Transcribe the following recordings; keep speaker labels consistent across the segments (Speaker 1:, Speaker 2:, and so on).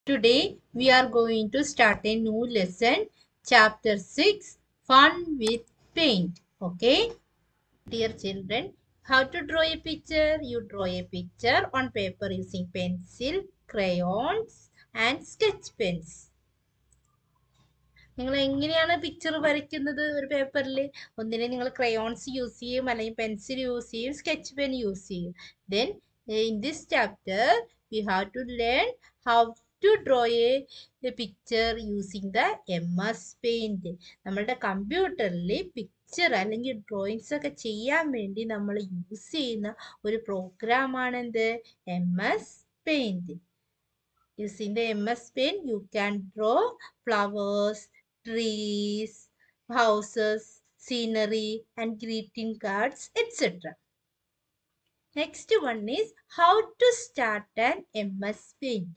Speaker 1: Today we are going to start a new lesson, chapter 6 Fun with Paint. Okay, dear children, how to draw a picture? You draw a picture on paper using pencil, crayons, and sketch pens. നിങ്ങൾ എങ്ങനെയാണ് picture വരയ്ക്കുന്നത് ഒരു പേപ്പറിൽ ഒന്നിനെ നിങ്ങൾ crayons use ചെയ്യും അല്ലെങ്കിൽ pencil use ചെയ്യും സ്കെച്ച് പെൻ യൂസ് ചെയ്യും then in this chapter you have to learn how to draw a picture using the M S paint നമ്മളുടെ കമ്പ്യൂട്ടറിൽ പിക്ചർ അല്ലെങ്കിൽ ഡ്രോയിങ്സ് ഒക്കെ ചെയ്യാൻ വേണ്ടി നമ്മൾ യൂസ് ചെയ്യുന്ന ഒരു പ്രോഗ്രാമാണ് എന്ത് M S paint Using the MS Paint, you can draw flowers, trees, houses, scenery, and greeting cards, etc. Next one is how to start an MS Paint.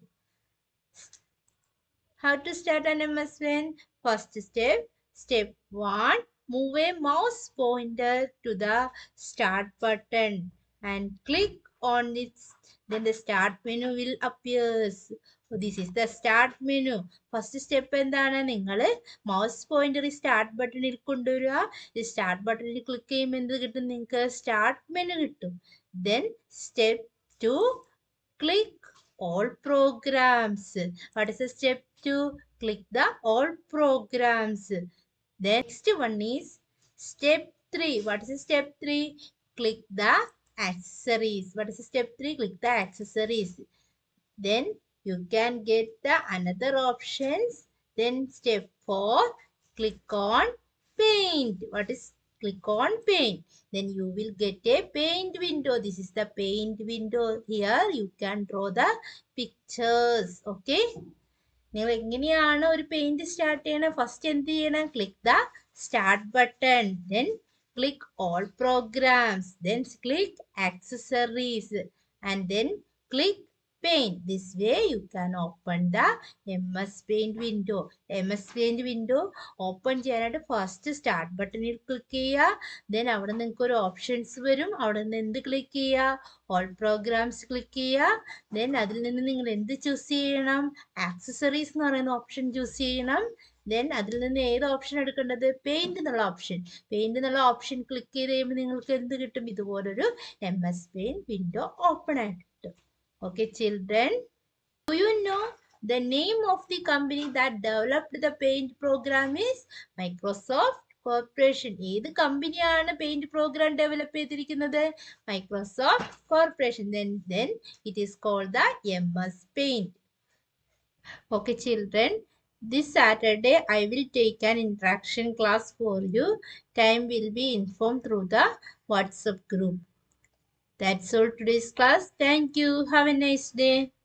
Speaker 1: How to start an MS Paint? First step, step 1, move a mouse pointer to the start button and click on it. Then the start menu will appears. So this is the start menu. First step എന്താണ് നിങ്ങൾ mouse pointer start ബട്ടണിൽ കൊണ്ടുവരിക ഈ start ബട്ടണിൽ click ചെയ്യുമ്പോൾ എന്ത് കിട്ടും നിങ്ങൾക്ക് സ്റ്റാർട്ട് മെനു കിട്ടും then step two click all programs what is the step two click the all programs next one is step three what is step three click the accessories what is step 3 click the accessories then you can get the another options then step 4 click on paint what is click on paint then you will get a paint window this is the paint window here you can draw the pictures okay നിങ്ങൾ എങ്ങനെയാണ് ഒരു paint start ചെയ്യണം first എന്ത് ചെയ്യണം click the start button then click all programs then click accessories and then click paint this way you can open the ms paint window ms paint window open ചെയ്യാനായിട്ട് first start ബട്ടണിൽ click ചെയ്യുക then അവിടെ നിങ്ങൾക്ക് ഒരു options വരും അവിടെ നിന്ന് എന്ത് ക്ലിക്ക് ചെയ്യുക ഓൾ പ്രോഗ്രാംസ് ക്ലിക്ക് ചെയ്യുക ദെൻ അതിൽ നിന്ന് നിങ്ങൾ എന്ത് ചൂസ് ചെയ്യണം ആക്സസറീസ് എന്ന് പറയുന്ന ഓപ്ഷൻ ചൂസ് ചെയ്യണം ദെൻ അതിൽ നിന്ന് ഏത് ഓപ്ഷൻ എടുക്കേണ്ടത് പെയിന്റ് എന്നുള്ള ഓപ്ഷൻ പെയിന്റ് എന്നുള്ള ഓപ്ഷൻ ക്ലിക്ക് ചെയ്ത് കഴിയുമ്പോൾ നിങ്ങൾക്ക് എന്ത് കിട്ടും ഇതുപോലൊരു M S paint window open ആയിട്ട് കിട്ടും okay children do you know the name of the company that developed the paint program is Microsoft corporation ഏത് കമ്പനിയാണ് പെയിന്റ് പ്രോഗ്രാം ഡെവലപ്പ് ചെയ്തിരിക്കുന്നത് Microsoft corporation then then it is called the M S paint okay children This Saturday, I will take an interaction class for you. Time will be informed through the WhatsApp group. That's all today's class. Thank you. Have a nice day.